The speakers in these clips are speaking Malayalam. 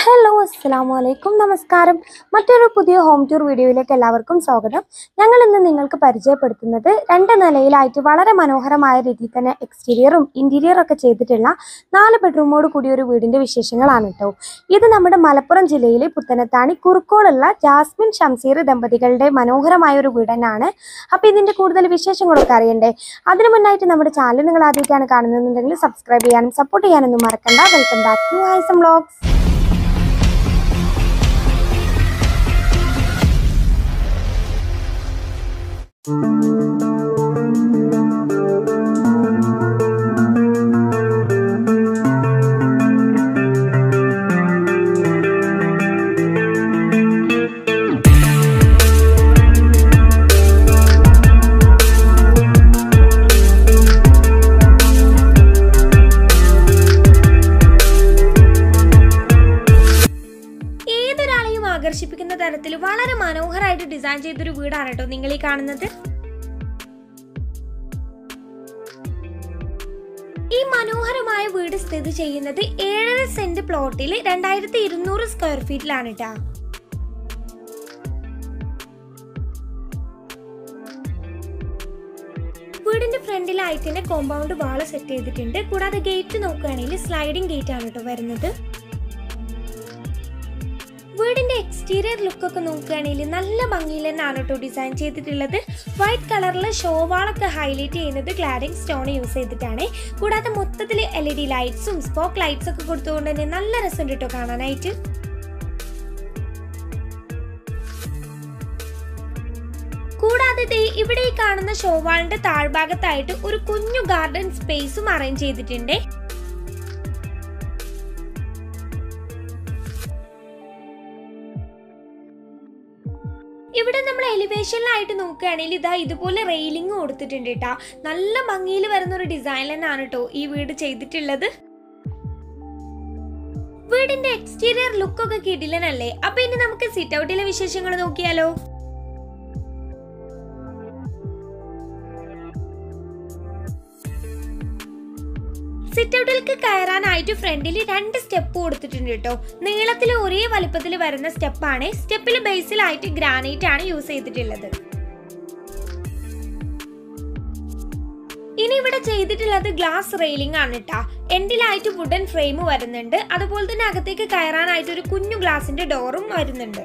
ഹലോ അസ്സാം വലൈക്കും നമസ്കാരം മറ്റൊരു പുതിയ ഹോം ടൂർ വീഡിയോയിലേക്ക് എല്ലാവർക്കും സ്വാഗതം ഞങ്ങൾ ഇന്ന് നിങ്ങൾക്ക് പരിചയപ്പെടുത്തുന്നത് രണ്ട് നിലയിലായിട്ട് വളരെ മനോഹരമായ രീതിയിൽ തന്നെ എക്സ്റ്റീരിയറും ഇന്റീരിയറും ഒക്കെ ചെയ്തിട്ടുള്ള നാല് ബെഡ്റൂമോട് കൂടിയ ഒരു വീടിന്റെ വിശേഷങ്ങളാണ് കേട്ടോ ഇത് നമ്മുടെ മലപ്പുറം ജില്ലയിലെ പുത്തനത്താണി കുറുക്കോളുള്ള ജാസ്മിൻ ഷംസീർ ദമ്പതികളുടെ മനോഹരമായ ഒരു വീട് തന്നെയാണ് അപ്പോൾ ഇതിന്റെ കൂടുതൽ വിശേഷങ്ങളൊക്കെ അറിയണ്ടേ അതിനു മുന്നായിട്ട് നമ്മുടെ ചാനൽ നിങ്ങൾ ആദ്യമായിട്ടാണ് കാണുന്നതെന്നുണ്ടെങ്കിൽ സബ്സ്ക്രൈബ് ചെയ്യാനും സപ്പോർട്ട് ചെയ്യാനൊന്നും മറക്കണ്ട welcome back to Haisam vlogs ഏതൊരാളെയും ആകർഷിപ്പിക്കുന്ന തരത്തിൽ വളരെ മനോഹരമായിട്ട് ഡിസൈൻ ചെയ്തൊരു വീടാണ് കേട്ടോ നിങ്ങൾ ഈ കാണുന്നത് ഈ മനോഹരമായ വീട് സ്ഥിതി ചെയ്യുന്നത് ഏഴര സെന്റ് പ്ലോട്ടിൽ രണ്ടായിരത്തി ഇരുന്നൂറ് സ്ക്വയർ ഫീറ്റിലാണ് കേട്ടാ വീടിന്റെ ഫ്രണ്ടിലായിട്ട് തന്നെ കോമ്പൗണ്ട് വാള് സെറ്റ് ചെയ്തിട്ടുണ്ട് കൂടാതെ ഗേറ്റ് നോക്കുകയാണെങ്കിൽ സ്ലൈഡിംഗ് ഗേറ്റ് ആണ് കേട്ടോ വരുന്നത് വീടിന്റെ എക്സ്റ്റീരിയർ ലുക്ക് ഒക്കെ നോക്കുകയാണെങ്കിൽ നല്ല ഭംഗിയിൽ തന്നെയാണ് കേട്ടോ ഡിസൈൻ ചെയ്തിട്ടുള്ളത് വൈറ്റ് കളറിൽ ഷോവാളൊക്കെ ഹൈലൈറ്റ് ചെയ്യുന്നത് ക്ലാഡിംഗ് സ്റ്റോൺ യൂസ് ചെയ്തിട്ടാണ് കൂടാതെ മൊത്തത്തിൽ എൽ ഇ ഡി ലൈറ്റ്സും സ്പോക്ക് ലൈറ്റ്സ് ഒക്കെ കൊടുത്തുകൊണ്ട് തന്നെ നല്ല രസമുണ്ട് കേട്ടോ കാണാനായിട്ട് കൂടാതെ ദേ ഇവിടെ ഈ കാണുന്ന ഷോവാളിന്റെ താഴ്ഭാഗത്തായിട്ട് ഒരു കുഞ്ഞു ഗാർഡൻ സ്പേസും അറേഞ്ച് ചെയ്തിട്ടുണ്ട് ഇവിടെ നമ്മൾ എലിവേഷനിലായിട്ട് നോക്കുകയാണെങ്കിൽ ഇതാ ഇതുപോലെ റെയിലിംഗ് കൊടുത്തിട്ടുണ്ട് കേട്ടാ നല്ല ഭംഗിയിൽ വരുന്ന ഒരു ഡിസൈൻ തന്നെയാണ് കേട്ടോ ഈ വീട് ചെയ്തിട്ടുള്ളത് വീടിന്റെ എക്സ്റ്റീരിയർ ലുക്ക് ഒക്കെ കിടിലനല്ലേ അപ്പൊ ഇനി നമുക്ക് സിറ്റ് ഔട്ടിലെ വിശേഷങ്ങൾ നോക്കിയാലോ സിറ്റ് ഔട്ടിലേക്ക് കയറാനായിട്ട് ഫ്രണ്ടിൽ രണ്ട് സ്റ്റെപ്പ് കൊടുത്തിട്ടുണ്ട് കേട്ടോ നീളത്തിൽ ഒരേ വലുപ്പത്തിൽ വരുന്ന സ്റ്റെപ്പാണ് സ്റ്റെപ്പിൽ ബേസിലായിട്ട് ഗ്രാനൈറ്റ് ആണ് യൂസ് ചെയ്തിട്ടുള്ളത് ഇനി ഇവിടെ ചെയ്തിട്ടുള്ളത് ഗ്ലാസ് റെയിലിംഗ് ആണ് കേട്ടാ എൻഡിലായിട്ട് വുഡൻ ഫ്രെയിം വരുന്നുണ്ട് അതുപോലെ തന്നെ അകത്തേക്ക് കയറാനായിട്ട് ഒരു കുഞ്ഞു ഗ്ലാസിന്റെ ഡോറും വരുന്നുണ്ട്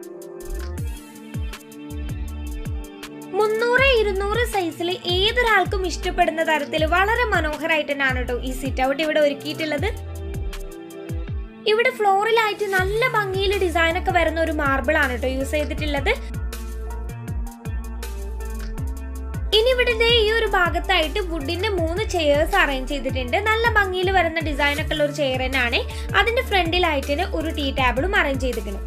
മുന്നൂറ് ഇരുന്നൂറ് സൈസിൽ ഏതൊരാൾക്കും ഇഷ്ടപ്പെടുന്ന തരത്തിൽ വളരെ മനോഹരമായിട്ട് തന്നെയാണ് കേട്ടോ ഈ സിറ്റ് ഔട്ട് ഇവിടെ ഒരുക്കിയിട്ടുള്ളത് ഇവിടെ ഫ്ലോറിലായിട്ട് നല്ല ഭംഗിയിൽ ഡിസൈൻ ഒക്കെ വരുന്ന ഒരു മാർബിൾ ആണ് കേട്ടോ യൂസ് ചെയ്തിട്ടുള്ളത് ഇനി ഇവിടെ ദേ ഈ ഒരു ഭാഗത്തായിട്ട് വുഡിന്റെ മൂന്ന് ചെയേഴ്സ് അറേഞ്ച് ചെയ്തിട്ടുണ്ട് നല്ല ഭംഗിയിൽ വരുന്ന ഡിസൈൻ ഒക്കെ ഉള്ള ഒരു ചെയർ തന്നെയാണ് അതിന്റെ ഫ്രണ്ടിലായിട്ട് ഒരു ടീ ടേബിളും അറേഞ്ച് ചെയ്തിട്ടുണ്ട്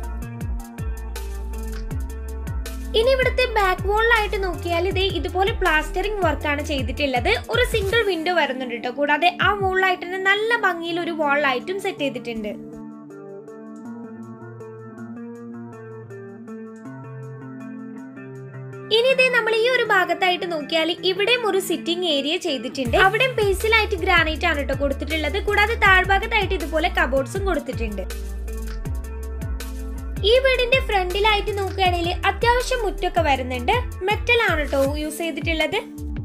ഇനി ഇവിടുത്തെ ബാക്ക് വോളിലായിട്ട് നോക്കിയാൽ ഇതേ ഇതുപോലെ പ്ലാസ്റ്ററിംഗ് വർക്കാണ് ചെയ്തിട്ടുള്ളത് ഒരു സിംഗിൾ വിൻഡോ വരുന്നുണ്ട് കേട്ടോ കൂടാതെ ആ വോളിലായിട്ട് തന്നെ നല്ല ഭംഗിയിൽ ഒരു വാൾ ലൈറ്റും സെറ്റ് ചെയ്തിട്ടുണ്ട് ഇനി ഇതേ നമ്മൾ ഈ ഒരു ഭാഗത്തായിട്ട് നോക്കിയാൽ ഇവിടെയും ഒരു സിറ്റിംഗ് ഏരിയ ചെയ്തിട്ടുണ്ട് അവിടെയും ബേസിലായിട്ട് ഗ്രാനൈറ്റ് ആണ് കേട്ടോ കൊടുത്തിട്ടുള്ളത് കൂടാതെ താഴ്ഭാഗത്തായിട്ട് ഇതുപോലെ കബോർഡ്സും കൊടുത്തിട്ടുണ്ട് ഈ വീടിന്റെ ഫ്രണ്ടിലായിട്ട് നോക്കുകയാണെങ്കിൽ അത്യാവശ്യം മുറ്റൊക്കെ വരുന്നുണ്ട് മെറ്റൽ ആണ് കേട്ടോ യൂസ് ചെയ്തിട്ടുള്ളത്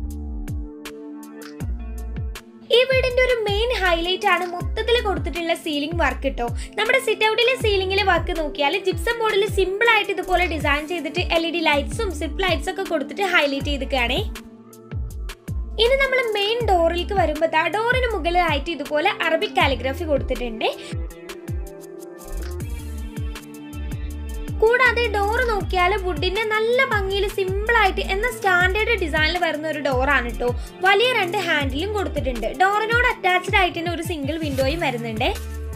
ഈ വീടിന്റെ ഒരു മെയിൻ ഹൈലൈറ്റ് ആണ് മൊത്തത്തിൽ കൊടുത്തിട്ടുള്ള സീലിംഗ് വർക്ക് കേട്ടോ നമ്മുടെ സിറ്റ് ഔട്ടിലെ സീലിംഗിലെ വർക്ക് നോക്കിയാൽ ജിപ്സം ബോർഡിൽ സിമ്പിൾ ആയിട്ട് ഇതുപോലെ ഡിസൈൻ ചെയ്തിട്ട് എൽ ഇ ഡി ലൈറ്റ്സും സിപ്പ് ലൈറ്റ്സ് ഒക്കെ കൊടുത്തിട്ട് ഹൈലൈറ്റ് ചെയ്തിരിക്കുകയാണേ ഇനി നമ്മൾ മെയിൻ ഡോറിലേക്ക് വരുമ്പോൾ ആ ഡോറിന് മുകളിലായിട്ട് ഇതുപോലെ അറബിക് കാലിഗ്രഫി കൊടുത്തിട്ടുണ്ട് കൂടാതെ ഡോർ നോക്കിയാൽ വുഡിന്റെ നല്ല ഭംഗിയിൽ സിമ്പിൾ ആയിട്ട് എന്ന സ്റ്റാൻഡേർഡ് ഡിസൈനിൽ വരുന്ന ഒരു ഡോറാണ് കേട്ടോ വലിയ രണ്ട് ഹാൻഡിലും കൊടുത്തിട്ടുണ്ട് ഡോറിനോട് അറ്റാച്ച്ഡ് ആയിട്ട് തന്നെ ഒരു സിംഗിൾ വിൻഡോയും വരുന്നുണ്ട്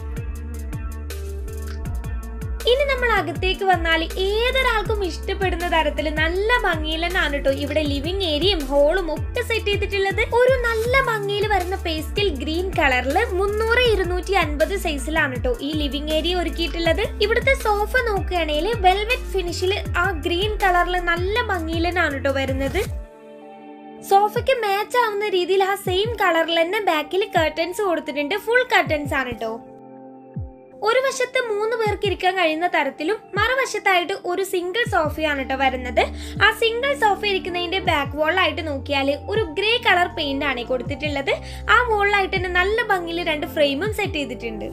ഇനി നമ്മൾ അകത്തേക്ക് വന്നാൽ ഏതൊരാൾക്കും ഇഷ്ടപ്പെടുന്ന തരത്തിൽ നല്ല ഭംഗിയിൽ തന്നെയാണ് കേട്ടോ ഇവിടെ ലിവിംഗ് ഏരിയയും ഹോളും ഒക്കെ സെറ്റ് ചെയ്തിട്ടുള്ളത് ഒരു നല്ല ഭംഗിയിൽ വരുന്ന പേസ്റ്റൽ ഗ്രീൻ കളറിൽ മുന്നൂറ് ഇരുന്നൂറ്റി അൻപത് സൈസിലാണ് കേട്ടോ ഈ ലിവിംഗ് ഏരിയ ഒരുക്കിയിട്ടുള്ളത് ഇവിടുത്തെ സോഫ നോക്കുകയാണെങ്കിൽ വെൽവെറ്റ് ഫിനിഷിൽ ആ ഗ്രീൻ കളറിൽ നല്ല ഭംഗിയിൽ തന്നെയാണ് കേട്ടോ വരുന്നത് സോഫയ്ക്ക് മാച്ച് ആവുന്ന രീതിയിൽ ആ സെയിം കളറിൽ തന്നെ ബാക്കിൽ കർട്ടൻസ് കൊടുത്തിട്ടുണ്ട് ഫുൾ കർട്ടൻസ് ആണ് കേട്ടോ ഒരു വശത്ത് മൂന്ന് പേർക്ക് ഇരിക്കാൻ കഴിയുന്ന തരത്തിലും മറുവശത്തായിട്ട് ഒരു സിംഗിൾ സോഫയാണ് കേട്ടോ വരുന്നത് ആ സിംഗിൾ സോഫ ഇരിക്കുന്നതിന്റെ ബാക്ക് വോളിലായിട്ട് നോക്കിയാൽ ഒരു ഗ്രേ കളർ പെയിന്റ് ആണ് കൊടുത്തിട്ടുള്ളത് ആ വോളിലായിട്ട് തന്നെ നല്ല ഭംഗിയിൽ രണ്ട് ഫ്രെയിമും സെറ്റ് ചെയ്തിട്ടുണ്ട്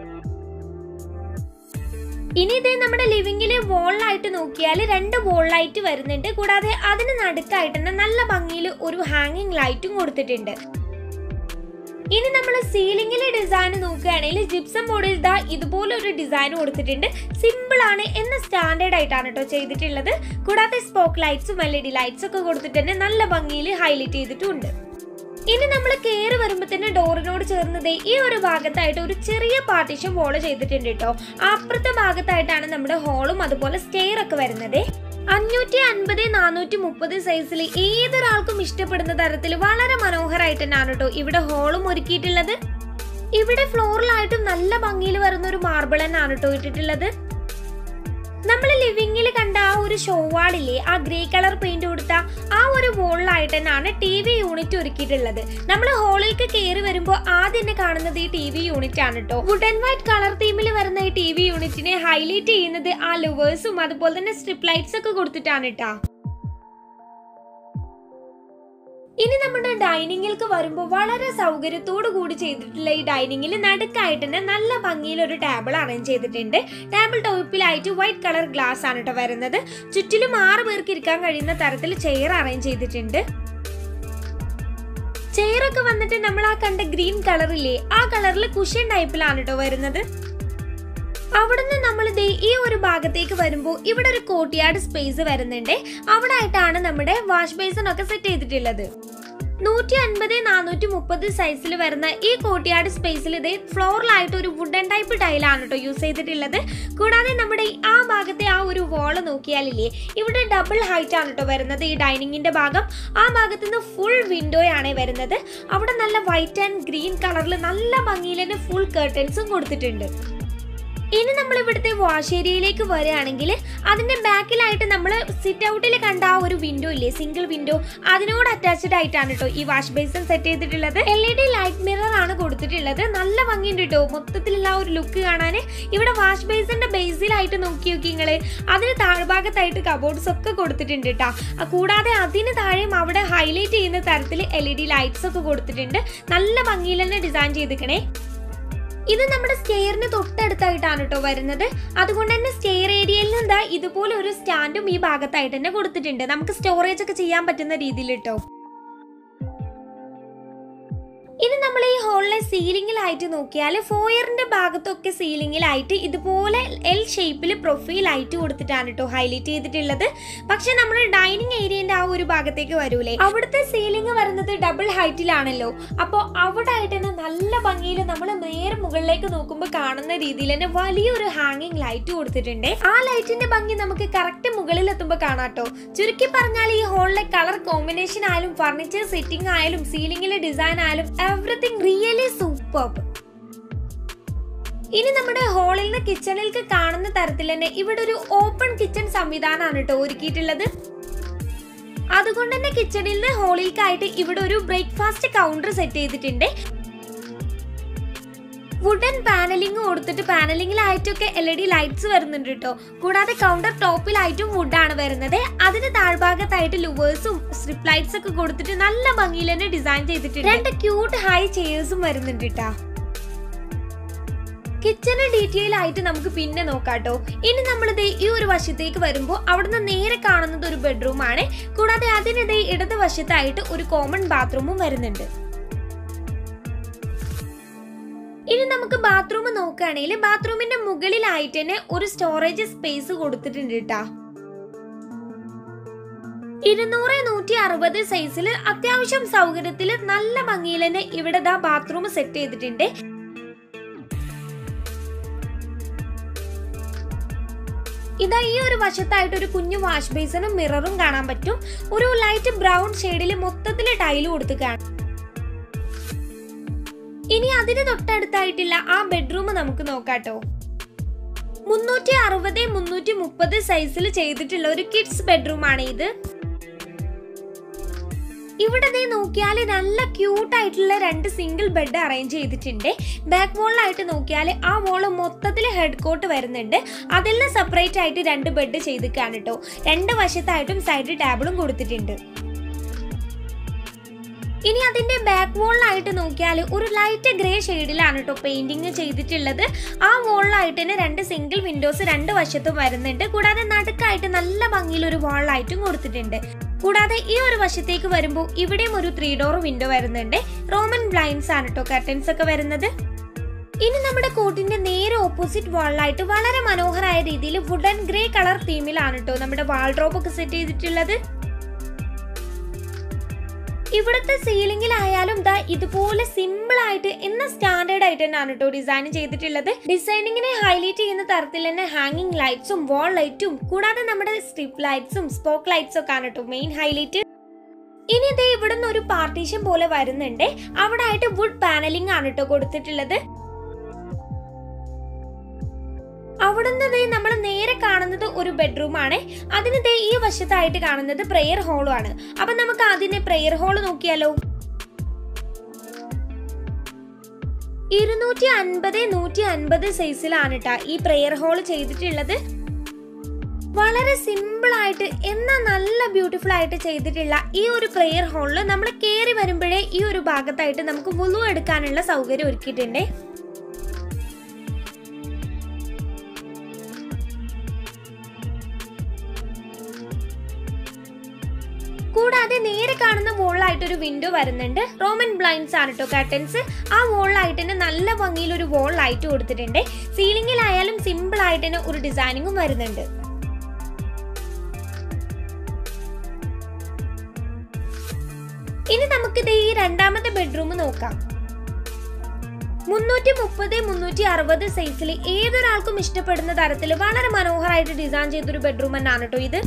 ഇനി ഇതേ നമ്മുടെ ലിവിങ്ങിലെ വോളിലായിട്ട് നോക്കിയാൽ രണ്ട് വോൾ ലൈറ്റ് വരുന്നുണ്ട് കൂടാതെ അതിന് നടുക്കായിട്ട് തന്നെ നല്ല ഭംഗിയിൽ ഒരു ഹാങ്ങിങ് ലൈറ്റും കൊടുത്തിട്ടുണ്ട് ഇനി നമ്മൾ സീലിംഗിലെ ഡിസൈൻ നോക്കുകയാണെങ്കിൽ ജിപ്സം ബോർഡിൽ ഇതാ ഇതുപോലെ ഒരു ഡിസൈൻ കൊടുത്തിട്ടുണ്ട് സിമ്പിൾ ആണ് എന്ന സ്റ്റാൻഡേർഡ് ആയിട്ടാണ് കേട്ടോ ചെയ്തിട്ടുള്ളത് കൂടാതെ സ്പോക്ക് ലൈറ്റ്സും എൽ ഇ ഡി ലൈറ്റ്സ് ഒക്കെ കൊടുത്തിട്ട് നല്ല ഭംഗിയിൽ ഹൈലൈറ്റ് ചെയ്തിട്ടുണ്ട് ഇനി നമ്മൾ കയറി വരുമ്പോൾ തന്നെ ഡോറിനോട് ചേർന്നത് ഈ ഒരു ഭാഗത്തായിട്ട് ഒരു ചെറിയ പാർട്ടീഷൻ വോള് ചെയ്തിട്ടുണ്ട് കേട്ടോ അപ്പുറത്തെ ഭാഗത്തായിട്ടാണ് നമ്മുടെ ഹോളും അതുപോലെ സ്റ്റെയർ ഒക്കെ വരുന്നത് അഞ്ഞൂറ്റി അൻപത് നാനൂറ്റി മുപ്പത് സൈസിൽ ഏതൊരാൾക്കും ഇഷ്ടപ്പെടുന്ന തരത്തിൽ വളരെ മനോഹരമായിട്ട് തന്നെയാണ് കേട്ടോ ഇവിടെ ഹോളും ഒരുക്കിയിട്ടുള്ളത് ഇവിടെ ഫ്ലോറിലായിട്ടും നല്ല ഭംഗിയിൽ വരുന്ന ഒരു മാർബിൾ തന്നെയാണ് കേട്ടോ ഇട്ടിട്ടുള്ളത് നമ്മൾ ലിവിങ്ങിൽ കണ്ട ആ ഒരു ഷോവാളില്ലേ ആ ഗ്രേ കളർ പെയിന്റ് കൊടുത്ത ആ ഒരു വോളിലായിട്ട് തന്നെയാണ് ടി വി യൂണിറ്റ് ഒരുക്കിയിട്ടുള്ളത് നമ്മൾ ഹോളിലേക്ക് കയറി വരുമ്പോൾ ആദ്യം തന്നെ കാണുന്നത് ഈ ടി വി യൂണിറ്റ് ആണ് കേട്ടോ വുഡ് ആൻഡ് വൈറ്റ് കളർ തീമിൽ വരുന്ന ഈ ടി വി യൂണിറ്റിനെ ഹൈലൈറ്റ് ചെയ്യുന്നത് ആ ലുവേഴ്സും അതുപോലെ തന്നെ സ്ട്രിപ്പ് ലൈറ്റ്സ് ഒക്കെ കൊടുത്തിട്ടാണ് കേട്ടാ ഇനി നമ്മുടെ ഡൈനിങ്ങിലേക്ക് വരുമ്പോൾ വളരെ സൗകര്യത്തോടു കൂടി ചെയ്തിട്ടുള്ള ഈ ഡൈനിങ്ങിൽ നടുക്കായിട്ട് തന്നെ നല്ല ഭംഗിയിൽ ഒരു ടേബിൾ അറേഞ്ച് ചെയ്തിട്ടുണ്ട് ടേബിൾ ടോപ്പിലായിട്ട് വൈറ്റ് കളർ ഗ്ലാസ് ആണ് കേട്ടോ വരുന്നത് ചുറ്റിലും ആറ് പേർക്ക് ഇരിക്കാൻ കഴിയുന്ന തരത്തിൽ ചെയർ അറേഞ്ച് ചെയ്തിട്ടുണ്ട് ചെയർ ഒക്കെ വന്നിട്ട് നമ്മൾ ആ കണ്ട ഗ്രീൻ കളറില്ലേ ആ കളറിൽ കുഷ്യൻ ടൈപ്പിലാണ് കേട്ടോ വരുന്നത് അവിടുന്ന് നമ്മൾ ദേ ഈ ഒരു ഭാഗത്തേക്ക് വരുമ്പോൾ ഇവിടെ ഒരു കോട്ടിയാട് സ്പേസ് വരുന്നുണ്ട് അവിടെ ആയിട്ടാണ് നമ്മുടെ വാഷ് ബേസിൻ ഒക്കെ സെറ്റ് ചെയ്തിട്ടുള്ളത് നൂറ്റി അൻപത് നാനൂറ്റി മുപ്പത് സൈസിൽ വരുന്ന ഈ കോട്ടിയാട് സ്പേസിൽ ഇത് ഫ്ലോറിലായിട്ട് ഒരു വുഡൻ ടൈപ്പ് ടൈലാണ് കേട്ടോ യൂസ് ചെയ്തിട്ടുള്ളത് കൂടാതെ നമ്മുടെ ഈ ആ ഭാഗത്തെ ആ ഒരു വാള് നോക്കിയാലില്ലേ ഇവിടെ ഡബിൾ ഹൈറ്റ് ആണ് കേട്ടോ വരുന്നത് ഈ ഡൈനിങ്ങിന്റെ ഭാഗം ആ ഭാഗത്ത് നിന്ന് ഫുൾ വിൻഡോയാണ് വരുന്നത് അവിടെ നല്ല വൈറ്റ് ആൻഡ് ഗ്രീൻ കളറിൽ നല്ല ഭംഗിയിൽ തന്നെ ഫുൾ കേർട്ടൻസും കൊടുത്തിട്ടുണ്ട് ഇനി നമ്മൾ ഇവിടുത്തെ വാഷ് ഏരിയയിലേക്ക് വരികയാണെങ്കിൽ അതിന്റെ ബാക്കിലായിട്ട് നമ്മൾ സിറ്റ് ഔട്ടിൽ കണ്ട ആ ഒരു വിൻഡോ ഇല്ലേ സിംഗിൾ വിൻഡോ അതിനോട് അറ്റാച്ച്ഡ് ആയിട്ടാണ് കേട്ടോ ഈ വാഷ് ബേസിൻ സെറ്റ് ചെയ്തിട്ടുള്ളത് L E D light mirror ആണ് കൊടുത്തിട്ടുള്ളത് നല്ല ഭംഗിയുണ്ട് കേട്ടോ മൊത്തത്തിലുള്ള ആ ഒരു ലുക്ക് കാണാൻ ഇവിടെ വാഷ് ബേസിന്റെ ബേസിലായിട്ട് നോക്കി നോക്കി നിങ്ങൾ അതിന് താഴ്ഭാഗത്തായിട്ട് കബോർഡ്സ് ഒക്കെ കൊടുത്തിട്ടുണ്ട് കേട്ടോ കൂടാതെ അതിന് താഴെയും അവിടെ ഹൈലൈറ്റ് ചെയ്യുന്ന തരത്തിൽ എൽ ഇ ഡി ലൈറ്റ്സ് ഒക്കെ കൊടുത്തിട്ടുണ്ട് നല്ല ഭംഗിയിൽ തന്നെ ഡിസൈൻ ചെയ്തിരിക്കണേ ഇത് നമ്മുടെ സ്റ്റെയറിന് തൊട്ടടുത്തായിട്ടാണ് കേട്ടോ വരുന്നത് അതുകൊണ്ട് തന്നെ സ്റ്റെയർ ഏരിയയിൽ നിന്ന് ഇതുപോലെ ഒരു സ്റ്റാൻഡും ഈ ഭാഗത്തായിട്ട് തന്നെ കൊടുത്തിട്ടുണ്ട് നമുക്ക് സ്റ്റോറേജ് ഒക്കെ ചെയ്യാൻ പറ്റുന്ന രീതിയിൽ കേട്ടോ ഇനി നമ്മൾ ഈ ഹോളിലെ സീലിംഗിലായിട്ട് നോക്കിയാൽ ഫോയറിന്റെ ഭാഗത്തൊക്കെ സീലിംഗിലായിട്ട് ഇതുപോലെ എൽ ഷേപ്പിൽ പ്രൊഫൈലായിട്ട് കൊടുത്തിട്ടാണ് കേട്ടോ ഹൈലൈറ്റ് ചെയ്തിട്ടുള്ളത് പക്ഷെ നമ്മൾ ഡൈനിങ് ഏരിയന്റെ ആ ഒരു ഭാഗത്തേക്ക് വരൂലേ അവിടുത്തെ സീലിംഗ് വരുന്നത് ഡബിൾ ഹൈറ്റിലാണല്ലോ അപ്പോൾ അവിടെ ആയിട്ട് തന്നെ നല്ല ഭംഗിയിൽ നമ്മൾ നേരെ മുകളിലേക്ക് നോക്കുമ്പോൾ കാണുന്ന രീതിയിൽ തന്നെ വലിയൊരു ഹാങ്ങിങ് ലൈറ്റ് കൊടുത്തിട്ടുണ്ട് ആ ലൈറ്റിന്റെ ഭംഗി നമുക്ക് കറക്റ്റ് മുകളിൽ എത്തുമ്പോൾ കാണാട്ടോ ചുരുക്കി പറഞ്ഞാൽ ഈ ഹോളിലെ കളർ കോമ്പിനേഷൻ ആയാലും ഫർണിച്ചർ സെറ്റിംഗ് ആയാലും സീലിംഗിലെ ഡിസൈൻ ആയാലും എവറിത്തിങ് റിയലി സൂപ്പർ ഇനി നമ്മുടെ ഹാളിൽ നിന്ന് കിച്ചണിലേക്ക് കാണുന്ന തരത്തിൽ തന്നെ ഇവിടെ ഒരു ഓപ്പൺ കിച്ചൺ സംവിധാനമാണ് കേട്ടോ ഒരുക്കിയിട്ടുള്ളത് അതുകൊണ്ട് തന്നെ കിച്ചണിൽ നിന്ന് ഹോളിലേക്കായിട്ട് ഇവിടെ ഒരു ബ്രേക്ക്ഫാസ്റ്റ് കൗണ്ടർ സെറ്റ് ചെയ്തിട്ടുണ്ട് വുഡൻ പാനലിംഗ് കൊടുത്തിട്ട് പാനലിംഗിലായിട്ടൊക്കെ എൽ ഇ ഡി ലൈറ്റ്സ് വരുന്നുണ്ട് കേട്ടോ കൂടാതെ കൗണ്ടർ ടോപ്പിലായിട്ടും വുഡാണ് വരുന്നത് അതിന് താഴ്ഭാഗത്തായിട്ട് ലുവേഴ്സും സ്ട്രിപ്പ് ലൈറ്റ്സ് ഒക്കെ കൊടുത്തിട്ട് നല്ല ഭംഗിയിൽ തന്നെ ഡിസൈൻ ചെയ്തിട്ടുണ്ട് രണ്ട് ക്യൂട്ട് ഹൈ ചെയേഴ്സും വരുന്നുണ്ട് കേട്ടോ കിച്ചണ് ഡീറ്റെയിൽ ആയിട്ട് നമുക്ക് പിന്നെ നോക്കാട്ടോ ഇനി നമ്മൾ ഈ ഒരു വശത്തേക്ക് വരുമ്പോൾ അവിടുന്ന് നേരെ കാണുന്നത് ഒരു ബെഡ്റൂം ആണ് കൂടാതെ അതിനിടെ ഇടത് വശത്തായിട്ട് ഒരു കോമൺ ബാത്റൂമും വരുന്നുണ്ട് ഇനി നമുക്ക് ബാത്റൂം നോക്കുകയാണെങ്കിൽ ബാത്റൂമിന്റെ മുകളിലായിട്ട് തന്നെ ഒരു സ്റ്റോറേജ് സ്പേസ് കൊടുത്തിട്ടുണ്ട് കേട്ടാ ഇരുന്നൂറ് നൂറ്റി അറുപത് സൈസിൽ അത്യാവശ്യം സൗകര്യത്തിൽ നല്ല ഭംഗിയിൽ തന്നെ ഇവിടെ ദാ ബാത്റൂം സെറ്റ് ചെയ്തിട്ടുണ്ട് ഇതാ ഈ ഒരു വശത്തായിട്ട് ഒരു കുഞ്ഞു വാഷ് ബേസിനും മിററും കാണാൻ പറ്റും ഒരു ലൈറ്റ് ബ്രൗൺ ഷെയ്ഡിൽ മൊത്തത്തിൽ ടൈല് കൊടുത്ത് കാണാം ഇനി അതിന് തൊട്ടടുത്തായിട്ടില്ല ആ ബെഡ്റൂം നമുക്ക് നോക്കാട്ടോ മുന്നൂറ്റി അറുപത് മുന്നൂറ്റി മുപ്പത് സൈസിൽ ചെയ്തിട്ടുള്ള ഒരു കിഡ്സ് ബെഡ്റൂം ആണ് ഇത് ഇവിടെ ദേ നോക്കിയാൽ നല്ല ക്യൂട്ട് ആയിട്ടുള്ള രണ്ട് സിംഗിൾ ബെഡ് അറേഞ്ച് ചെയ്തിട്ടുണ്ട് ബാക്ക് വോളിലായിട്ട് നോക്കിയാൽ ആ വോള് മൊത്തത്തിൽ ഹെഡ് കോട്ട് വരുന്നുണ്ട് അതിൽ നിന്ന് സെപ്പറേറ്റ് ആയിട്ട് രണ്ട് ബെഡ് ചെയ്തിക്കാണ് കേട്ടോ രണ്ട് വശത്തായിട്ടും സൈഡ് ടേബിളും കൊടുത്തിട്ടുണ്ട് ഇനി അതിന്റെ ബാക്ക് വോളിലായിട്ട് നോക്കിയാൽ ഒരു ലൈറ്റ് ഗ്രേ ഷെയ്ഡിലാണ് കേട്ടോ പെയിന്റിങ് ചെയ്തിട്ടുള്ളത് ആ വോളിലായിട്ട് തന്നെ രണ്ട് സിംഗിൾ വിൻഡോസ് രണ്ട് വശത്തും വരുന്നുണ്ട് കൂടാതെ നടുക്കായിട്ട് നല്ല ഭംഗിയിൽ ഒരു വാളിലായിട്ടും കൊടുത്തിട്ടുണ്ട് കൂടാതെ ഈ ഒരു വശത്തേക്ക് വരുമ്പോൾ ഇവിടെയും ഒരു ത്രീ ഡോർ വിൻഡോ വരുന്നുണ്ട് റോമൻ ബ്ലൈൻഡ്സ് ആണ് കേട്ടോ കർട്ടൻസ് ഒക്കെ വരുന്നത് ഇനി നമ്മുടെ കോട്ടിന്റെ നേരെ ഓപ്പോസിറ്റ് വാളിലായിട്ട് വളരെ മനോഹരമായ രീതിയിൽ വുഡൻ ഗ്രേ കളർ തീമിലാണ് കേട്ടോ നമ്മുടെ വാൾഡ്രോപ്പ് ഒക്കെ സെറ്റ് ചെയ്തിട്ടുള്ളത് ഇവിടുത്തെ സീലിംഗിലായാലും ദാ ഇതുപോലെ സിമ്പിൾ ആയിട്ട് എന്ന സ്റ്റാൻഡേർഡ് ആയിട്ട് തന്നെയാണ് കേട്ടോ ഡിസൈൻ ചെയ്തിട്ടുള്ളത് ഡിസൈനിങ്ങിനെ ഹൈലൈറ്റ് ചെയ്യുന്ന തരത്തിൽ തന്നെ ഹാങ്ങിങ് ലൈറ്റ്സും വാൾ ലൈറ്റും കൂടാതെ നമ്മുടെ സ്ട്രിപ്പ് ലൈറ്റ്സും സ്പോക്ക് ലൈറ്റ്സും ഒക്കെ ആണ് കേട്ടോ മെയിൻ ഹൈലൈറ്റ് ഇനി ഇതേ ഇവിടുന്ന് ഒരു പാർട്ടീഷൻ പോലെ വരുന്നുണ്ട് അവിടെ ആയിട്ട് വുഡ് പാനലിംഗ് ആണ് കേട്ടോ കൊടുത്തിട്ടുള്ളത് അവിടുന്ന് ദേ നമ്മൾ നേരെ കാണുന്നത് ഒരു ബെഡ്റൂം ആണ് അതിന് ദേ ഈ വശത്തായിട്ട് കാണുന്നത് പ്രെയർ ഹോളും ആണ് അപ്പൊ നമുക്ക് അതിനെ പ്രെയർ ഹോൾ നോക്കിയാലോ ഇരുന്നൂറ്റി അൻപത് നൂറ്റി അൻപത് സൈസിലാണ് ട്ടാ ഈ പ്രെയർ ഹോൾ ചെയ്തിട്ടുള്ളത് വളരെ സിമ്പിൾ ആയിട്ട് എന്നാൽ നല്ല ബ്യൂട്ടിഫുൾ ആയിട്ട് ചെയ്തിട്ടുള്ള ഈ ഒരു പ്രെയർ ഹോളിൽ നമ്മൾ കയറി വരുമ്പോഴേ ഈ ഒരു ഭാഗത്തായിട്ട് നമുക്ക് വുളു എടുക്കാനുള്ള സൗകര്യം ഒരുക്കിയിട്ടുണ്ട് കൂടാതെ നേരെ കാണുന്ന വോളിലായിട്ട് ഒരു വിൻഡോ വരുന്നുണ്ട് റോമൻ ബ്ലൈൻഡ്സ് ആണ് കേട്ടോ കർട്ടൻസ് ആ വോളിലായിട്ട് തന്നെ നല്ല ഭംഗിയിൽ ഒരു വോൾ ലൈറ്റ് കൊടുത്തിട്ടുണ്ട് സീലിംഗിലായാലും സിമ്പിൾ ആയിട്ട് തന്നെ ഒരു ഡിസൈനിങ്ങും വരുന്നുണ്ട് ഇനി നമുക്കിത് ഈ രണ്ടാമത്തെ ബെഡ്റൂം നോക്കാം മുന്നൂറ്റി മുപ്പത് മുന്നൂറ്റി അറുപത് സൈസിൽ ഏതൊരാൾക്കും ഇഷ്ടപ്പെടുന്ന തരത്തിൽ വളരെ മനോഹരമായിട്ട് ഡിസൈൻ ചെയ്തൊരു ബെഡ്റൂം തന്നെയാണ് കേട്ടോ ഇത്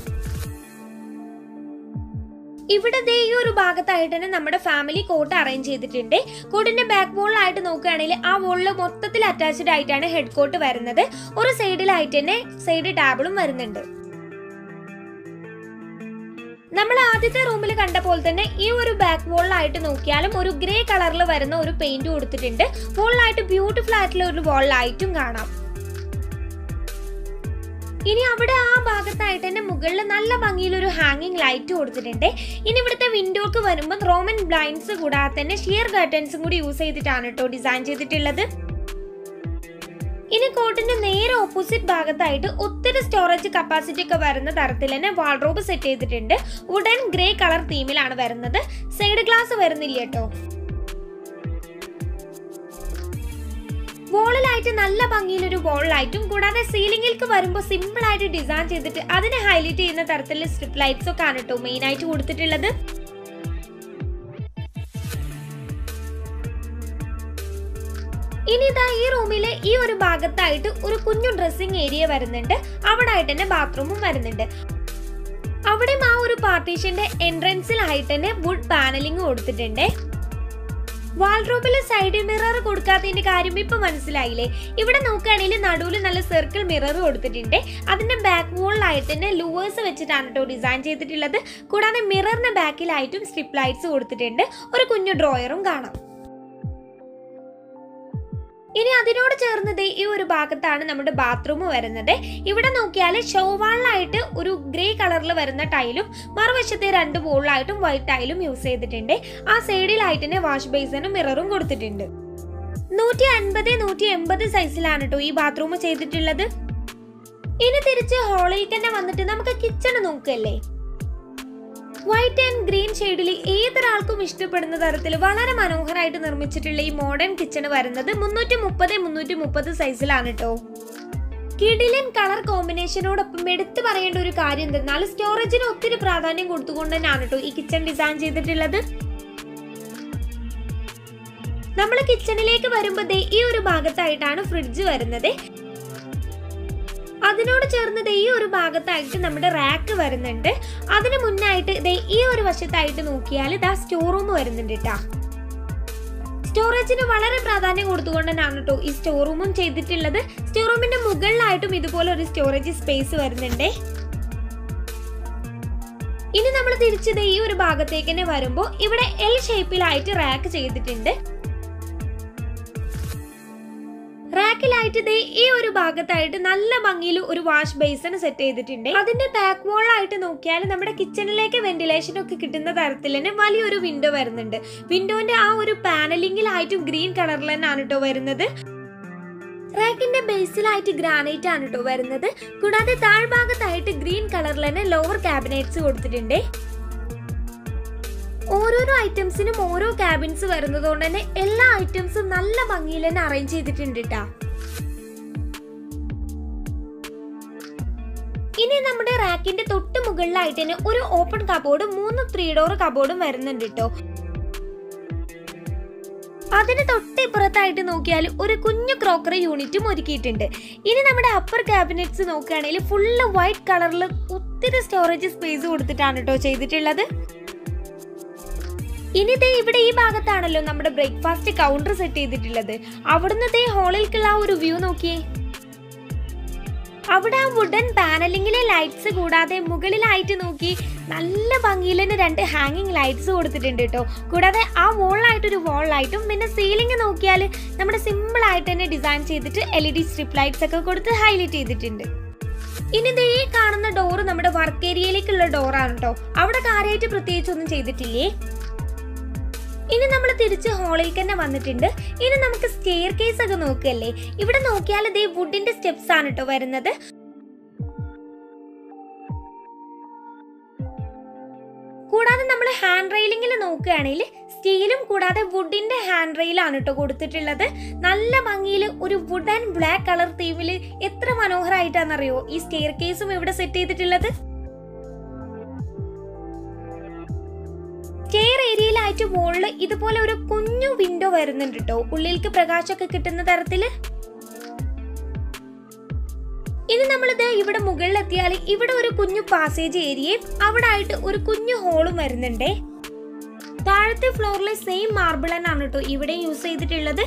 ഇവിടെ ദേ ഈ ഒരു ഭാഗത്തായിട്ട് തന്നെ നമ്മുടെ ഫാമിലി കോട്ട് അറേഞ്ച് ചെയ്തിട്ടുണ്ട് കോട്ടിന്റെ ബാക്ക് വോളിലായിട്ട് നോക്കുകയാണെങ്കിൽ ആ വോളിൽ മൊത്തത്തിൽ അറ്റാച്ച്ഡ് ആയിട്ടാണ് ഹെഡ് കോട്ട് വരുന്നത് ഒരു സൈഡിലായിട്ട് തന്നെ സൈഡ് ടാബിളും വരുന്നുണ്ട് നമ്മൾ ആദ്യത്തെ റൂമിൽ കണ്ട പോലെ തന്നെ ഈ ഒരു ബാക്ക് വോളിലായിട്ട് നോക്കിയാലും ഒരു ഗ്രേ കളറിൽ വരുന്ന ഒരു പെയിന്റ് കൊടുത്തിട്ടുണ്ട് വോളിലായിട്ട് ബ്യൂട്ടിഫുൾ ആയിട്ടുള്ള ഒരു വോൾ ലൈറ്റും കാണാം ഇനി അവിടെ ആ ഭാഗത്തായിട്ട് തന്നെ മുകളിൽ നല്ല ഭംഗിയിൽ ഒരു ഹാങ്ങിങ് ലൈറ്റ് കൊടുത്തിട്ടുണ്ട് ഇനി ഇവിടുത്തെ വിൻഡോക്ക് വരുമ്പോൾ റോമൻ ബ്ലൈൻഡ്സ് കൂടാതെ തന്നെ ഷിയർ കർട്ടൻസും കൂടി യൂസ് ചെയ്തിട്ടാണ് കേട്ടോ ഡിസൈൻ ചെയ്തിട്ടുള്ളത് ഇനി കോട്ടിന്റെ നേരെ ഓപ്പോസിറ്റ് ഭാഗത്തായിട്ട് ഒത്തിരി സ്റ്റോറേജ് കപ്പാസിറ്റി ഒക്കെ വരുന്ന തരത്തിൽ തന്നെ വാൾഡ്രോബ് സെറ്റ് ചെയ്തിട്ടുണ്ട് വുഡൻ ഗ്രേ കളർ തീമിലാണ് വരുന്നത് സൈഡ് ഗ്ലാസ് വരുന്നില്ല കേട്ടോ വോളിലായിട്ട് നല്ല ഭംഗിയിൽ ഒരു വോൾ ലൈറ്റും കൂടാതെ സീലിംഗിലേക്ക് വരുമ്പോൾ സിമ്പിൾ ആയിട്ട് ഡിസൈൻ ചെയ്തിട്ട് അതിനെ ഹൈലൈറ്റ് ചെയ്യുന്ന തരത്തിലുള്ള സ്ട്രിപ്പ് ലൈറ്റ്സ് ഒക്കെ ആണ് കേട്ടോ മെയിൻ ആയിട്ട് കൊടുത്തിട്ടുള്ളത് ഇനി ഇതാ ഈ റൂമിലെ ഈ ഒരു ഭാഗത്തായിട്ട് ഒരു കുഞ്ഞു ഡ്രസ്സിംഗ് ഏരിയ വരുന്നുണ്ട് അവിടെ ആയിട്ട് തന്നെ ബാത്റൂമും വരുന്നുണ്ട് അവിടെയും ആ ഒരു പാർട്ടീഷന്റെ എൻട്രൻസിലായിട്ട് തന്നെ വുഡ് പാനലിംഗ് കൊടുത്തിട്ടുണ്ട് വാൾഡ്രോബിൽ സൈഡ് മിറർ കൊടുക്കാത്തതിന്റെ കാര്യം ഇപ്പൊ മനസ്സിലായില്ലേ ഇവിടെ നോക്കുകയാണെങ്കിൽ നടുവിൽ നല്ല സർക്കിൾ മിറർ കൊടുത്തിട്ടുണ്ട് അതിന്റെ ബാക്ക് വോളിലായിട്ട് തന്നെ ലൂവേഴ്സ് വെച്ചിട്ടാണ് കേട്ടോ ഡിസൈൻ ചെയ്തിട്ടുള്ളത് കൂടാതെ മിററിന്റെ ബാക്കിലായിട്ടും സ്ട്രിപ്പ് ലൈറ്റ്സ് കൊടുത്തിട്ടുണ്ട് ഒരു കുഞ്ഞു ഡ്രോയറും കാണാം ഇനി അതിനോട് ചേർന്ന് ദേ ഈ ഒരു ഭാഗത്താണ് നമ്മുടെ ബാത്റൂം വരുന്നത് ഇവിടെ നോക്കിയാൽ ഷോവാളിലായിട്ട് ഒരു ഗ്രേ കളറിൽ വരുന്ന ടൈലും മറുവശത്തെ രണ്ട് വോളിലായിട്ടും വൈറ്റ് ടൈലും യൂസ് ചെയ്തിട്ടുണ്ട് ആ സൈഡിലായിട്ട് തന്നെ വാഷ് ബേസിനും മിററും കൊടുത്തിട്ടുണ്ട് നൂറ്റി അൻപത് നൂറ്റി എൺപത് സൈസിലാണ് കേട്ടോ ഈ ബാത്റൂം ചെയ്തിട്ടുള്ളത് ഇനി തിരിച്ച് ഹാളിൽ തന്നെ വന്നിട്ട് നമുക്ക് കിച്ചൺ നോക്കല്ലേ വൈറ്റ് ആൻഡ് ഗ്രീൻ ഷെയ്ഡിൽ ഏതൊരാൾക്കും ഇഷ്ടപ്പെടുന്ന തരത്തിൽ വളരെ മനോഹരമായിട്ട് നിർമ്മിച്ചിട്ടുള്ള ഈ മോഡേൺ കിച്ചൺ വരുന്നത് മുന്നൂറ്റി മുപ്പത് മുന്നൂറ്റി മുപ്പത് സൈസിലാണ് കേട്ടോ കിടിലൻ കളർ കോമ്പിനേഷനോടൊപ്പം എടുത്തു പറയേണ്ട ഒരു കാര്യം എന്തെന്നാൽ സ്റ്റോറേജിന് ഒത്തിരി പ്രാധാന്യം കൊടുത്തുകൊണ്ട് തന്നെയാണ് കേട്ടോ ഈ കിച്ചൺ ഡിസൈൻ ചെയ്തിട്ടുള്ളത് നമ്മൾ കിച്ചണിലേക്ക് വരുമ്പോൾ ദേ ഈ ഒരു ഭാഗത്തായിട്ടാണ് ഫ്രിഡ്ജ് വരുന്നത് അതിനോട് ചേർന്ന് ദേ ഈ ഒരു ഭാഗത്തായിട്ട് നമ്മുടെ റാക്ക് വരുന്നുണ്ട് അതിന് മുന്നായിട്ട് ദേ ഈ ഒരു വശത്തായിട്ട് നോക്കിയാൽ ഇതാ സ്റ്റോർ റൂം വരുന്നുണ്ട് കേട്ടാ സ്റ്റോറേജിന് വളരെ പ്രാധാന്യം കൊടുത്തുകൊണ്ട് തന്നെയാണ് കേട്ടോ ഈ സ്റ്റോർ റൂമും ചെയ്തിട്ടുള്ളത് സ്റ്റോർ റൂമിന്റെ മുകളിലായിട്ടും ഇതുപോലെ ഒരു സ്റ്റോറേജ് സ്പേസ് വരുന്നുണ്ട് ഇനി നമ്മൾ തിരിച്ചത് ഈ ഒരു ഭാഗത്തേക്ക് തന്നെ വരുമ്പോൾ ഇവിടെ എൽ ഷേപ്പിലായിട്ട് റാക്ക് ചെയ്തിട്ടുണ്ട് റാക്കിലായിട്ട് ദേ ഈ ഒരു ഭാഗത്തായിട്ട് നല്ല ഭംഗിയിൽ ഒരു വാഷ് ബേസിൻ സെറ്റ് ചെയ്തിട്ടുണ്ട് അതിന്റെ ബാക്ക് വോളായിട്ട് നോക്കിയാൽ നമ്മുടെ കിച്ചണിലേക്ക് വെന്റിലേഷൻ ഒക്കെ കിട്ടുന്ന തരത്തിൽ തന്നെ വലിയൊരു വിൻഡോ വരുന്നുണ്ട് വിൻഡോന്റെ ആ ഒരു പാനലിംഗിലായിട്ടും ഗ്രീൻ കളറിൽ തന്നെയാണ് കേട്ടോ വരുന്നത് റാക്കിന്റെ ബേസിലായിട്ട് ഗ്രാനൈറ്റ് ആണ് കേട്ടോ വരുന്നത് കൂടാതെ താഴ്ഭാഗത്തായിട്ട് ഗ്രീൻ കളറിൽ തന്നെ ലോവർ ക്യാബിനറ്റ്സ് കൊടുത്തിട്ടുണ്ട് ഓരോരോ ഐറ്റംസിനും ഓരോ ക്യാബിൻസ് വരുന്നതുകൊണ്ട് തന്നെ എല്ലാ ഐറ്റംസും നല്ല ഭംഗിയിൽ തന്നെ അറേഞ്ച് ചെയ്തിട്ടുണ്ട് കേട്ടാ ഇനി നമ്മുടെ റാക്കിന്റെ തൊട്ട് മുകളിലായിട്ട് തന്നെ ഒരു ഓപ്പൺ കബോർഡ് മൂന്ന് ത്രീ ഡോർ കബോർഡും വരുന്നുണ്ട് കേട്ടോ അതിന് തൊട്ട് ഇപ്പുറത്തായിട്ട് നോക്കിയാൽ ഒരു കുഞ്ഞു ക്രോക്കറി യൂണിറ്റും ഒരുക്കിയിട്ടുണ്ട് ഇനി നമ്മുടെ അപ്പർ ക്യാബിനറ്റ്സ് നോക്കുകയാണെങ്കിൽ ഫുള്ള് വൈറ്റ് കളറിൽ ഒത്തിരി സ്റ്റോറേജ് സ്പേസ് കൊടുത്തിട്ടാണ് കേട്ടോ ചെയ്തിട്ടുള്ളത് ഇനി ദേ ഇവിടെ ഈ ഭാഗത്താണല്ലോ നമ്മുടെ ബ്രേക്ക്ഫാസ്റ്റ് കൗണ്ടർ സെറ്റ് ചെയ്തിട്ടുള്ളത് അവിടുന്ന് ദേ ഹോളിലേക്കുള്ള ആ ഒരു വ്യൂ നോക്കിയേ അവിടെ ആ വുഡൻ പാനലിങ്ങിലെ ലൈറ്റ്സ് കൂടാതെ മുകളിലായിട്ട് നോക്കി നല്ല ഭംഗിയിൽ തന്നെ രണ്ട് ഹാങ്ങിങ് ലൈറ്റ്സ് കൊടുത്തിട്ടുണ്ട് കേട്ടോ കൂടാതെ ആ വോളിലായിട്ട് ഒരു വോൾ ലൈറ്റും പിന്നെ സീലിംഗ് നോക്കിയാൽ നമ്മുടെ സിമ്പിൾ ആയിട്ട് തന്നെ ഡിസൈൻ ചെയ്തിട്ട് L E D strip lights ഒക്കെ കൊടുത്ത് ഹൈലൈറ്റ് ചെയ്തിട്ടുണ്ട് ഇനി ദേ ഈ കാണുന്ന ഡോറ് നമ്മുടെ വർക്ക് ഏരിയയിലേക്കുള്ള ഡോറാണ് കേട്ടോ അവിടെ കാര്യമായിട്ട് പ്രത്യേകിച്ച് ഒന്നും ചെയ്തിട്ടില്ലേ ഇനി നമ്മൾ തിരിച്ച് ഹാളിലേക്ക് തന്നെ വന്നിട്ടുണ്ട് ഇനി നമുക്ക് സ്റ്റെയർ കേസ് ഒക്കെ നോക്കുകയല്ലേ ഇവിടെ നോക്കിയാൽ ഇതേ വുഡിന്റെ സ്റ്റെപ്സ് ആണ് കേട്ടോ വരുന്നത് കൂടാതെ നമ്മൾ ഹാൻഡ് റെയിലിംഗിൽ നോക്കുകയാണെങ്കിൽ സ്റ്റീലും കൂടാതെ വുഡിന്റെ ഹാൻഡ് റെയിലാണ് കേട്ടോ കൊടുത്തിട്ടുള്ളത് നല്ല ഭംഗിയിൽ ഒരു വുഡ് ആൻഡ് ബ്ലാക്ക് കളർ തീമിൽ എത്ര മനോഹരമായിട്ടാണെന്നറിയോ ഈ സ്റ്റെയർ കേസും ഇവിടെ സെറ്റ് ചെയ്തിട്ടുള്ളത് സ്റ്റെയർ ഏരിയയിലായിട്ട് മുകളിൽ ഇതുപോലെ ഒരു കുഞ്ഞു വിൻഡോ വരുന്നുണ്ട് കേട്ടോ ഉള്ളിലേക്ക് പ്രകാശമൊക്കെ കിട്ടുന്ന തരത്തില് ഇനി നമ്മളിത് ഇവിടെ മുകളിലെത്തിയാൽ ഇവിടെ ഒരു കുഞ്ഞു പാസേജ് ഏരിയയും അവിടെ ആയിട്ട് ഒരു കുഞ്ഞു ഹോളും വരുന്നുണ്ടേ താഴത്തെ ഫ്ലോറിലെ സെയിം മാർബിൾ തന്നെയാണ് കേട്ടോ ഇവിടെ യൂസ് ചെയ്തിട്ടുള്ളത്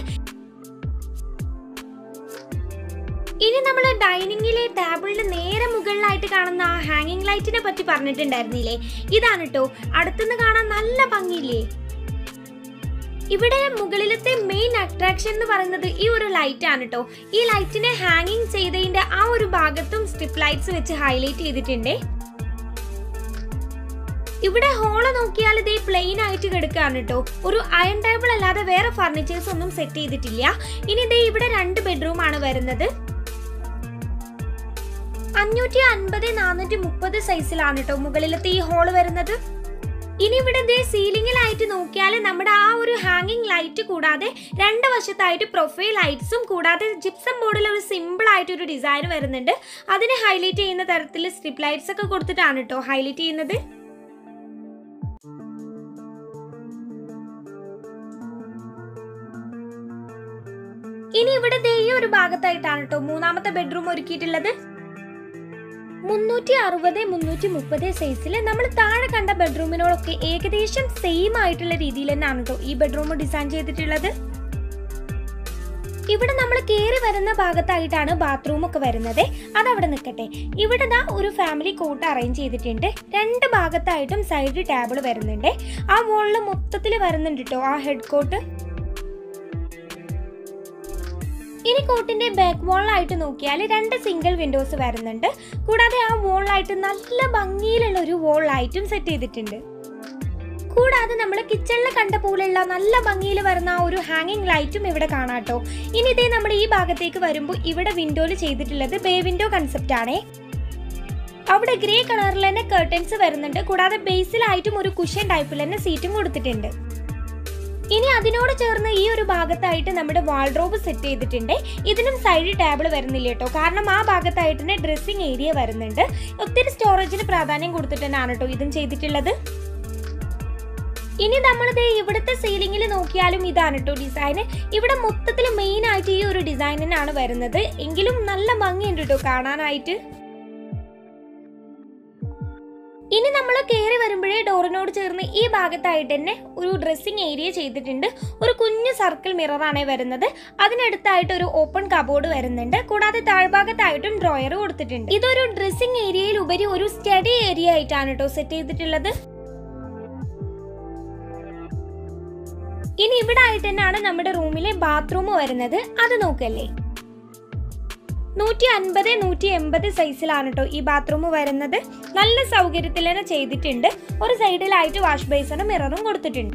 ഇനി നമ്മൾ ഡൈനിങ്ങിലെ ടേബിളിന് നേരെ മുകളിലായിട്ട് കാണുന്ന ആ ഹാങ്ങിങ് ലൈറ്റിനെ പറ്റി പറഞ്ഞിട്ടുണ്ടായിരുന്നില്ലേ ഇതാണ് കേട്ടോ അടുത്തുനിന്ന് കാണാൻ നല്ല ഭംഗിയില്ലേ ഇവിടെ മുകളിലത്തെ മെയിൻ അട്രാക്ഷൻ എന്ന് പറയുന്നത് ഈ ഒരു ലൈറ്റ് ആണ് കേട്ടോ ഈ ലൈറ്റിനെ ഹാങ്ങിങ് ചെയ്തതിന്റെ ആ ഒരു ഭാഗത്തും സ്ട്രിപ്പ് ലൈറ്റ്സ് വെച്ച് ഹൈലൈറ്റ് ചെയ്തിട്ടുണ്ട് ഇവിടെ ഹോള് നോക്കിയാൽ ഇതേ പ്ലെയിൻ ആയിട്ട് കിടക്കുകയാണ് കേട്ടോ ഒരു അയൺ ടേബിൾ അല്ലാതെ വേറെ ഫർണിച്ചേഴ്സ് ഒന്നും സെറ്റ് ചെയ്തിട്ടില്ല ഇനി ഇതേ ഇവിടെ രണ്ട് ബെഡ്റൂം ആണ് വരുന്നത് അഞ്ഞൂറ്റി അൻപത് നാനൂറ്റി മുപ്പത് സൈസിലാണ് കേട്ടോ മുകളിലത്തെ ഈ ഹോള് വരുന്നത് ഇനി ഇവിടെ ദേ സീലിംഗിലായിട്ട് നോക്കിയാൽ നമ്മുടെ ആ ഒരു ഹാങ്ങിങ് ലൈറ്റ് കൂടാതെ രണ്ട് വശത്തായിട്ട് പ്രൊഫൈൽ ലൈറ്റ്സും കൂടാതെ ജിപ്സം ബോർഡിൽ ഒരു സിമ്പിൾ ആയിട്ട് ഒരു ഡിസൈൻ വരുന്നുണ്ട് അതിനെ ഹൈലൈറ്റ് ചെയ്യുന്ന തരത്തിൽ സ്ട്രിപ്പ് ലൈറ്റ്സ് ഒക്കെ കൊടുത്തിട്ടാണ് കേട്ടോ ഹൈലൈറ്റ് ചെയ്യുന്നത് ഇനി ഇവിടെ ദേ ഈ ഒരു ഭാഗത്തായിട്ടാണ് കേട്ടോ മൂന്നാമത്തെ ബെഡ്റൂം ഒരുക്കിയിട്ടുള്ളത് മുന്നൂറ്റി അറുപത് മുന്നൂറ്റി മുപ്പത് സൈസിൽ നമ്മൾ താഴെ കണ്ട ബെഡ്റൂമിനോടൊക്കെ ഏകദേശം സെയിം ആയിട്ടുള്ള രീതിയിൽ തന്നെയാണ് കേട്ടോ ഈ ബെഡ്റൂം ഡിസൈൻ ചെയ്തിട്ടുള്ളത് ഇവിടെ നമ്മൾ കയറി വരുന്ന ഭാഗത്തായിട്ടാണ് ബാത്റൂം ഒക്കെ വരുന്നത് അതവിടെ നിൽക്കട്ടെ ഇവിടെ ദാ ഒരു ഫാമിലി കോട്ട് അറേഞ്ച് ചെയ്തിട്ടുണ്ട് രണ്ട് ഭാഗത്തായിട്ടും സൈഡ് ടേബിൾ വരുന്നുണ്ട് ആ വോളിൽ മൊത്തത്തിൽ വരുന്നുണ്ട് കേട്ടോ ആ ഹെഡ് കോട്ട് ഇനി കോട്ടിന്റെ ബാക്ക് വാളിലായിട്ട് നോക്കിയാൽ രണ്ട് സിംഗിൾ വിൻഡോസ് വരുന്നുണ്ട് കൂടാതെ ആ വാളിലായിട്ട് നല്ല ഭംഗിയിലുള്ള ഒരു wall ലൈറ്റും സെറ്റ് ചെയ്തിട്ടുണ്ട് കൂടാതെ നമ്മൾ കിച്ചണിൽ കണ്ട പോലുള്ള നല്ല ഭംഗിയിൽ വരുന്ന ആ ഒരു ഹാങ്ങിങ് ലൈറ്റും ഇവിടെ കാണാട്ടോ ഇനി ഇതേ നമ്മൾ ഈ ഭാഗത്തേക്ക് വരുമ്പോൾ ഇവിടെ വിൻഡോയിൽ ചെയ്തിട്ടുള്ളത് ബേ വിൻഡോ കൺസെപ്റ്റ് ആണേ അവിടെ ഗ്രേ കളറിൽ തന്നെ കർട്ടൻസ് വരുന്നുണ്ട് കൂടാതെ ബേസിലായിട്ടും ഒരു കുഷൻ ടൈപ്പിൽ തന്നെ സീറ്റും കൊടുത്തിട്ടുണ്ട് ഇനി അതിനോട് ചേർന്ന് ഈ ഒരു ഭാഗത്തായിട്ട് നമ്മുടെ വാൾഡ്രോബ് സെറ്റ് ചെയ്തിട്ടുണ്ട് ഇതിനും സൈഡ് ടേബിൾ വരുന്നില്ല കേട്ടോ കാരണം ആ ഭാഗത്തായിട്ട് തന്നെ ഡ്രസ്സിംഗ് ഏരിയ വരുന്നുണ്ട് ഒത്തിരി സ്റ്റോറേജിന് പ്രാധാന്യം കൊടുത്തിട്ട് തന്നെയാണ് കേട്ടോ ഇതും ചെയ്തിട്ടുള്ളത് ഇനി നമ്മളിത് ഇവിടുത്തെ സീലിംഗിൽ നോക്കിയാലും ഇതാണ് കേട്ടോ ഡിസൈൻ ഇവിടെ മൊത്തത്തിൽ മെയിൻ ആയിട്ട് ഈ ഒരു ഡിസൈനിനാണ് വരുന്നത് എങ്കിലും നല്ല ഭംഗിയുണ്ട് കേട്ടോ കാണാനായിട്ട് ഇനി നമ്മൾ കയറി വരുമ്പോഴേ ഡോറിനോട് ചേർന്ന് ഈ ഭാഗത്തായിട്ട് തന്നെ ഒരു ഡ്രസ്സിംഗ് ഏരിയ ചെയ്തിട്ടുണ്ട് ഒരു കുഞ്ഞു സർക്കിൾ മിററാണ് വരുന്നത് അതിനടുത്തായിട്ട് ഒരു ഓപ്പൺ കബോർഡ് വരുന്നുണ്ട് കൂടാതെ താഴ്ഭാഗത്തായിട്ടും ഡ്രോയർ കൊടുത്തിട്ടുണ്ട് ഇതൊരു ഡ്രസ്സിംഗ് ഏരിയയിൽ ഉപരി ഒരു സ്റ്റഡി ഏരിയ ആയിട്ടാണ് കേട്ടോ സെറ്റ് ചെയ്തിട്ടുള്ളത് ഇനി ഇവിടെ ആയിട്ട് തന്നെയാണ് നമ്മുടെ റൂമിലെ ബാത്റൂം വരുന്നത് അത് നോക്കല്ലേ നൂറ്റി അൻപത് നൂറ്റി എൺപത് സൈസിലാണ് കേട്ടോ ഈ ബാത്റൂം വരുന്നത് നല്ല സൗകര്യത്തിൽ തന്നെ ചെയ്തിട്ടുണ്ട് ഒരു സൈഡിലായിട്ട് വാഷ് ബേസിനും മിററും കൊടുത്തിട്ടുണ്ട്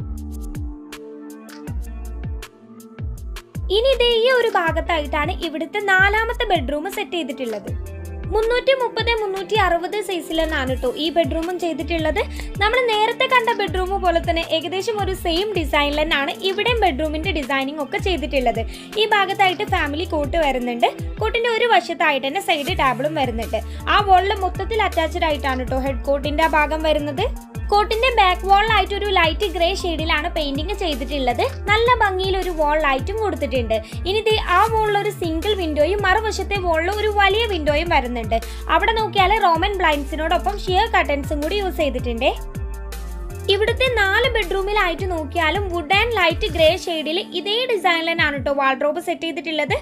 ഇനി ഇതേ ഈ ഒരു ഭാഗത്തായിട്ടാണ് ഇവിടുത്തെ നാലാമത്തെ ബെഡ്റൂം സെറ്റ് ചെയ്തിട്ടുള്ളത് മുന്നൂറ്റി മുപ്പത് മുന്നൂറ്റി അറുപത് സൈസിൽ തന്നെയാണ് കേട്ടോ ഈ ബെഡ്റൂമും ചെയ്തിട്ടുള്ളത് നമ്മൾ നേരത്തെ കണ്ട ബെഡ്റൂം പോലെ തന്നെ ഏകദേശം ഒരു സെയിം ഡിസൈനിൽ തന്നെയാണ് ഇവിടെയും ബെഡ്റൂമിന്റെ ഡിസൈനിങ് ഒക്കെ ചെയ്തിട്ടുള്ളത് ഈ ഭാഗത്തായിട്ട് ഫാമിലി കോട്ട് വരുന്നുണ്ട് കോട്ടിന്റെ ഒരു വശത്തായിട്ട് തന്നെ സൈഡ് ടേബിളും വരുന്നുണ്ട് ആ വോളിൽ മൊത്തത്തിൽ അറ്റാച്ച്ഡ് ആയിട്ടാണ് കേട്ടോ ഹെഡ് കോട്ടിന്റെ ആ ഭാഗം വരുന്നത് കോട്ടിന്റെ ബാക്ക് വാളിലായിട്ട് ഒരു ലൈറ്റ് ഗ്രേ ഷെയ്ഡിലാണ് പെയിന്റിംഗ് ചെയ്തിട്ടുള്ളത് നല്ല ഭംഗിയിൽ ഒരു വാൾ ലൈറ്റും കൊടുത്തിട്ടുണ്ട് ഇനി ദേ ആ വോളിൽ ഒരു സിംഗിൾ വിൻഡോയും മറുവശത്തെ വോളിൽ ഒരു വലിയ വിൻഡോയും വരുന്നുണ്ട് അവിടെ നോക്കിയാൽ റോമൻ ബ്ലൈൻഡ്സിനോടൊപ്പം ഷിയർ കട്ടൻസും കൂടി യൂസ് ചെയ്തിട്ടുണ്ട് ഇവിടുത്തെ നാല് ബെഡ്റൂമിലായിട്ട് നോക്കിയാലും വുഡ് ആൻഡ് ലൈറ്റ് ഗ്രേ ഷെയ്ഡിൽ ഇതേ ഡിസൈനിലാണ് കേട്ടോ വാൾഡ്രോബ് സെറ്റ് ചെയ്തിട്ടുള്ളത്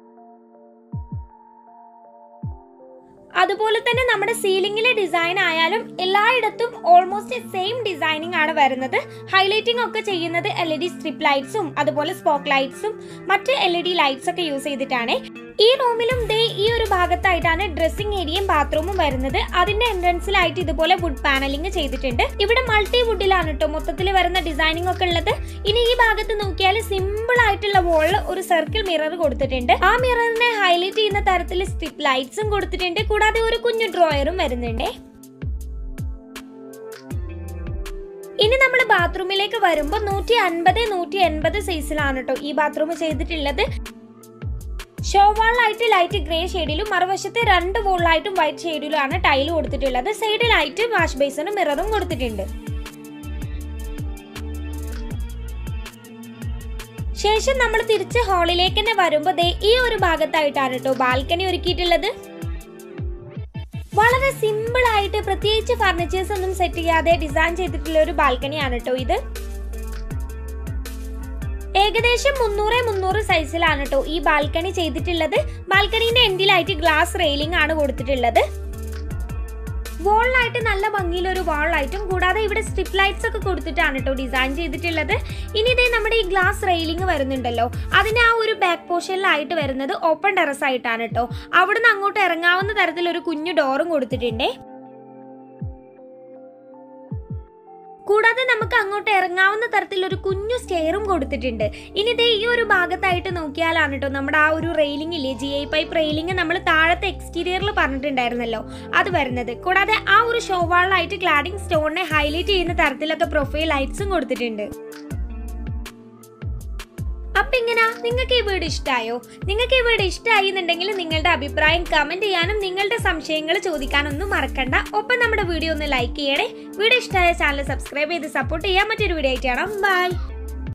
അതുപോലെ തന്നെ നമ്മുടെ സീലിംഗിലെ ഡിസൈൻ ആയാലും എല്ലായിടത്തും ഓൾമോസ്റ്റ് സെയിം ഡിസൈനിങ് ആണ് വരുന്നത് ഹൈലൈറ്റിംഗ് ഒക്കെ ചെയ്യുന്നത് എൽ ഇ ഡി സ്ട്രിപ്പ് ലൈറ്റ്സും അതുപോലെ സ്പോക്ക് ലൈറ്റ്സും മറ്റ് എൽ ഇ ഡി ലൈറ്റ്സ് ഒക്കെ യൂസ് ചെയ്തിട്ടാണ് ഈ റൂമിലും ദേ ഈ ഒരു ഭാഗത്തായിട്ടാണ് ഡ്രസ്സിംഗ് ഏരിയയും ബാത്റൂമും വരുന്നത് അതിന്റെ എൻട്രൻസിലായിട്ട് ഇതുപോലെ വുഡ് പാനലിംഗ് ചെയ്തിട്ടുണ്ട് ഇവിടെ മൾട്ടി വുഡിലാണ് കേട്ടോ മൊത്തത്തിൽ വരുന്ന ഡിസൈനിങ് ഒക്കെ ഉള്ളത് ഇനി ഈ ഭാഗത്ത് നോക്കിയാൽ സിമ്പിൾ ആയിട്ടുള്ള വോളിൽ ഒരു സർക്കിൾ മിറർ കൊടുത്തിട്ടുണ്ട് ആ മിററിനെ ഹൈലൈറ്റ് ചെയ്യുന്ന തരത്തിൽ സ്ട്രിപ്പ് ലൈറ്റ്സും കൊടുത്തിട്ടുണ്ട് കൂടാതെ ഒരു കുഞ്ഞു ഡ്രോയറും വരുന്നുണ്ട് ഇനി നമ്മൾ ബാത്റൂമിലേക്ക് വരുമ്പോൾ നൂറ്റി അൻപത് നൂറ്റി എൺപത് സൈസിലാണ് കേട്ടോ ഈ ബാത്റൂം ചെയ്തിട്ടുള്ളത് ഷോ വാളിലായിട്ട് ലൈറ്റ് ഗ്രേ ഷെയ്ഡിലും മറുവശത്തെ രണ്ട് വോളിലായിട്ടും വൈറ്റ് ഷെയ്ഡിലുമാണ് ടൈല് കൊടുത്തിട്ടുള്ളത് സൈഡിലായിട്ട് വാഷ് ബേസിനും മിററും കൊടുത്തിട്ടുണ്ട് ശേഷം നമ്മൾ തിരിച്ച് ഹാളിലേക്ക് തന്നെ വരുമ്പോൾ ദേ ഈ ഒരു ഭാഗത്തായിട്ടാണ് കേട്ടോ ബാൽക്കണി ഒരുക്കിയിട്ടുള്ളത് വളരെ സിമ്പിൾ ആയിട്ട് പ്രത്യേകിച്ച് ഫർണിച്ചേഴ്സ് ഒന്നും സെറ്റ് ചെയ്യാതെ ഡിസൈൻ ചെയ്തിട്ടുള്ള ഒരു ബാൽക്കണിയാണ് കേട്ടോ ഇത് ഏകദേശം മുന്നൂറ് മുന്നൂറ് സൈസിലാണ് കേട്ടോ ഈ ബാൽക്കണി ചെയ്തിട്ടുള്ളത് ബാൽക്കണീന്റെ എൻഡിലായിട്ട് ഗ്ലാസ് റെയിലിംഗ് ആണ് കൊടുത്തിട്ടുള്ളത് വോളിലായിട്ട് നല്ല ഭംഗിയിൽ ഒരു വാളിലായിട്ടും കൂടാതെ ഇവിടെ സ്ട്രിപ്പ് ലൈറ്റ്സ് ഒക്കെ കൊടുത്തിട്ടാണ് കേട്ടോ ഡിസൈൻ ചെയ്തിട്ടുള്ളത് ഇനി ഇതേ നമ്മുടെ ഈ ഗ്ലാസ് റെയിലിംഗ് വരുന്നുണ്ടല്ലോ അതിന് ആ ഒരു ബാക്ക് പോർഷനിലായിട്ട് വരുന്നത് ഓപ്പൺ ടെറസ് ആയിട്ടാണ് കേട്ടോ അവിടുന്ന് അങ്ങോട്ട് ഇറങ്ങാവുന്ന തരത്തിൽ ഒരു കുഞ്ഞു ഡോറും കൊടുത്തിട്ടുണ്ടേ കൂടാതെ നമുക്ക് അങ്ങോട്ട് ഇറങ്ങാവുന്ന തരത്തിൽ ഒരു കുഞ്ഞു സ്റ്റെയറും കൊടുത്തിട്ടുണ്ട് ഇനി ദേ ഈ ഒരു ഭാഗത്തായിട്ട് നോക്കിയാലാണ് കേട്ടോ നമ്മുടെ ആ ഒരു റെയിലിംഗ് ഇല്ലേ ജി ഐ പൈപ്പ് റെയിലിംഗ് നമ്മൾ താഴത്തെ എക്സ്റ്റീരിയറിൽ പറഞ്ഞിട്ടുണ്ടായിരുന്നല്ലോ അത് വരുന്നത് കൂടാതെ ആ ഒരു ഷോവാളിലായിട്ട് ക്ലാഡിംഗ് സ്റ്റോണിനെ ഹൈലൈറ്റ് ചെയ്യുന്ന തരത്തിലൊക്കെ പ്രൊഫൈൽ ലൈറ്റ്സും കൊടുത്തിട്ടുണ്ട് അപ്പൊ ഇങ്ങനെ നിങ്ങൾക്ക് ഈ വീട് ഇഷ്ടമായോ നിങ്ങൾക്ക് ഈ വീട് ഇഷ്ടമായി എന്നുണ്ടെങ്കിൽ നിങ്ങളുടെ അഭിപ്രായം കമന്റ് ചെയ്യാനും നിങ്ങളുടെ സംശയങ്ങൾ ചോദിക്കാനൊന്നും മറക്കണ്ട ഒപ്പം നമ്മുടെ വീഡിയോ ഒന്ന് ലൈക്ക് ചെയ്യണേ വീഡിയോ ഇഷ്ടമായ ചാനൽ സബ്സ്ക്രൈബ് ചെയ്ത് സപ്പോർട്ട് ചെയ്യാൻ മറ്റൊരു വീഡിയോ ആയിട്ട് കാണാം ബൈ